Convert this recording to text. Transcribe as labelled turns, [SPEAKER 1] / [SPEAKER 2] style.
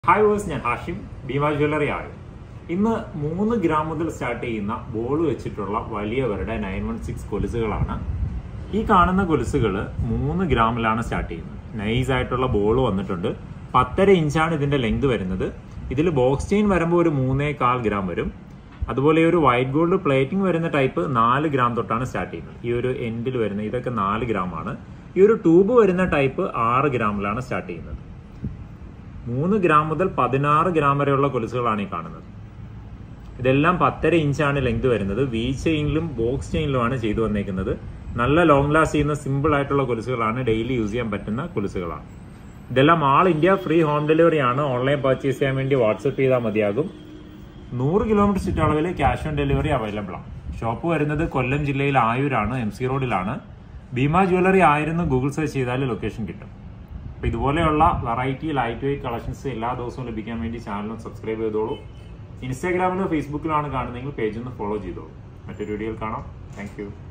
[SPEAKER 1] hi verse ഞാൻ Hashim Bhima jewellery ആയും ഇന്ന് മൂന്ന് ഗ്രാം മുതൽ സ്റ്റാർട്ട് ചെയ്യുന്ന ബോൾ വെച്ചിട്ടുള്ള വലിയവരുടെ നയൻ വൺ സിക്സ് കൊലുസുകളാണ് ഈ കാണുന്ന കൊലുസുകൾ മൂന്ന് ഗ്രാമിലാണ് സ്റ്റാർട്ട് ചെയ്യുന്നത് നൈസ് ആയിട്ടുള്ള ബോൾ വന്നിട്ടുണ്ട് പത്തര ഇഞ്ചാണ് ഇതിന്റെ ലെങ്ത് വരുന്നത് ഇതിൽ ബോക്സ് ചെയിൻ വരുമ്പോൾ ഒരു മൂന്നേ കാൽ ഗ്രാം വരും അതുപോലെ ഈ ഒരു വൈറ്റ് ഗോൾഡ് പ്ലേറ്റിംഗ് വരുന്ന ടൈപ്പ് നാല് ഗ്രാം തൊട്ടാണ് സ്റ്റാർട്ട് ചെയ്യുന്നത് ഈ ഒരു എൻഡിൽ വരുന്ന ഇതൊക്കെ നാല് ഗ്രാം ആണ് ഈ ഒരു ട്യൂബ് വരുന്ന ടൈപ്പ് ആറ് ഗ്രാമിലാണ് സ്റ്റാർട്ട് ചെയ്യുന്നത് മൂന്ന് ഗ്രാം മുതൽ പതിനാറ് ഗ്രാം വരെയുള്ള കൊലുസുകളാണ് ഈ കാണുന്നത് ഇതെല്ലാം പത്തര ഇഞ്ചാണ് ലെങ്ത് വരുന്നത് വി ചെയിനിലും ബോക്സ് ചെയിനിലുമാണ് ചെയ്തു വന്നേക്കുന്നത് നല്ല ലോങ് ലാസ്റ്റ് ചെയ്യുന്ന സിമ്പിൾ ആയിട്ടുള്ള കൊലുസുകളാണ് ഡെയിലി യൂസ് ചെയ്യാൻ പറ്റുന്ന കൊലുസുകളാണ് ഇതെല്ലാം all India free home delivery ആണ് ഓൺലൈൻ പർച്ചേസ് ചെയ്യാൻ വേണ്ടി വാട്സപ്പ് ചെയ്താൽ മതിയാകും നൂറ് കിലോമീറ്റർ ചുറ്റളവിൽ ക്യാഷ് ഓൺ ഡെലിവറി അവൈലബിൾ ആണ് ഷോപ്പ് വരുന്നത് കൊല്ലം ജില്ലയിൽ ആയൂരാണ് എം സി റോഡിലാണ് ഭീമ ജ്വല്ലറി ആയിരുന്നു ഗൂഗിൾ സെർച്ച് ചെയ്താൽ ലൊക്കേഷൻ കിട്ടും അപ്പോൾ ഇതുപോലെയുള്ള വെറൈറ്റി ലൈറ്റ് വെയിറ്റ് കളക്ഷൻസ് എല്ലാ ദിവസവും ലഭിക്കാൻ വേണ്ടി ചാനലും സബ്സ്ക്രൈബ് ചെയ്തോളൂ ഇൻസ്റ്റാഗ്രാമിലോ ഫേസ്ബുക്കിലോ ആണ് കാണുന്നതെങ്കിൽ പേജ് ഒന്ന് ഫോളോ ചെയ്തോളൂ മറ്റൊരു വീഡിയോയിൽ കാണാം താങ്ക്